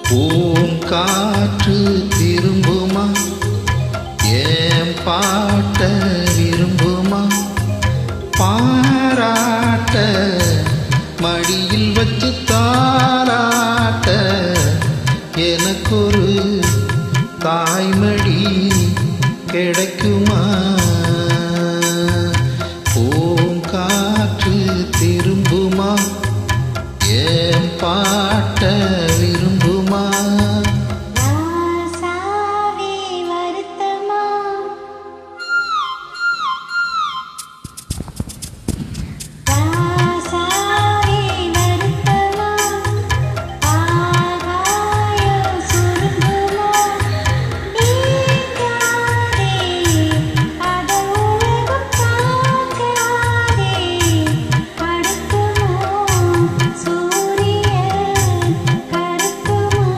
பூங்காற்று திரும்புமா ஏன் பாட்ட விரும்புமா பாராட்ட மடியில் வச்சு தாராட்ட எனக்கொரு தாய்மடி கிடைக்குமா பூங்காற்று திரும்புமா ஏன் பாட்ட விரும்புமா ராசாவே வருத்தமா ராசாவே வருத்தமா ஆகாயம் சுருங்குமா நீங்காதே அத உலகம் பார்க்காதே அடுக்குமோ சூரியன் கருக்குமோ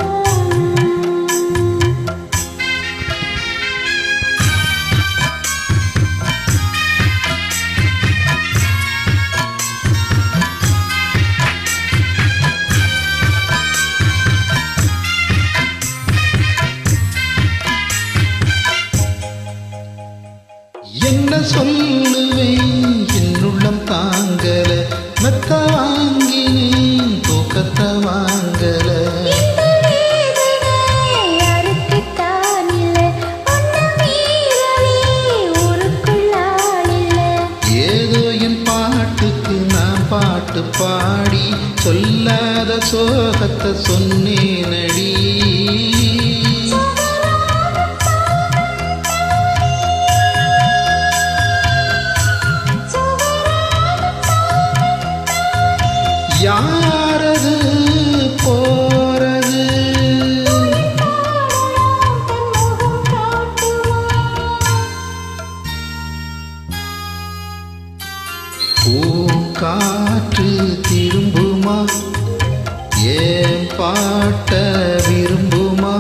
என்ன சொல்லுவேன் என்னுள்ளம் தாங்கல மெத்த வாங்கினேன் தூக்கத்தை வாங்கல இந்த வேதனை அறுத்துத்தான் இல்ல உன்னை மீறவே ஊருக்குள் ஆள் இல்ல ஏதோ என் பாட்டுக்கு நான் பாட்டு பாடி சொல்லாத சோகத்தை சொன்னேனடி யாரது போறது பூங்காற்று திரும்புமா ஏன் பாட்ட விரும்புமா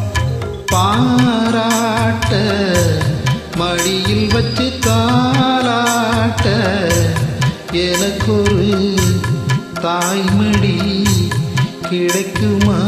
பாராட்ட மடியில் வச்சு தாளாட்ட எனக்கொரு தாய்மடி கிடைக்குமா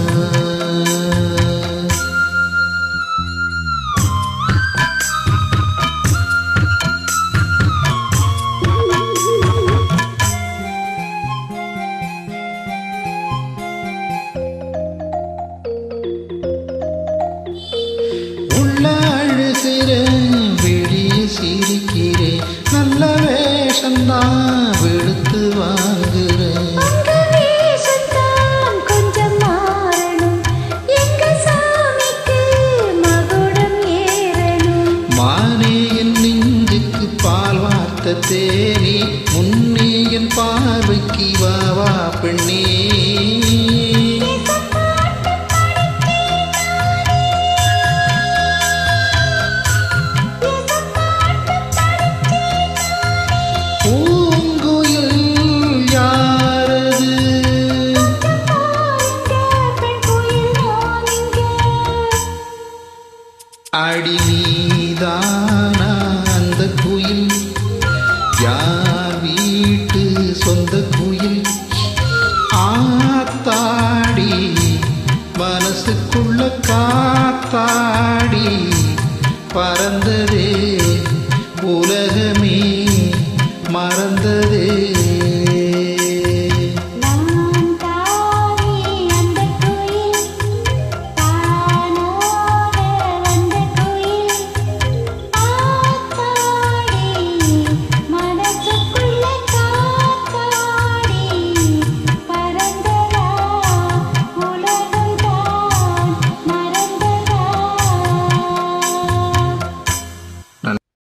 உள்ள அழுகிறேன் வெளியே சிரிக்கிறேன் நல்ல வேஷம்தான் வெளுத்து வாங்குறேன் உங்க வேஷத்தான் கொஞ்சம் மாறணும் எங்க சாமிக்கு மகுடம் ஏறணும் மானே என் நெஞ்சுக்கு பால் வார்த்த தேனி முன்னே என் பார்வைக்கு வா வா பெண்ணே பூங்குயில் யாரது பெண் கோயில் வாங்க அடி நீதானா அந்த குயில் யார் வீட்டு சொந்த குயில் ஆத்தாடி மனசுக்குள்ள காத்தாடி பறந்ததே உலகமே மறந்ததே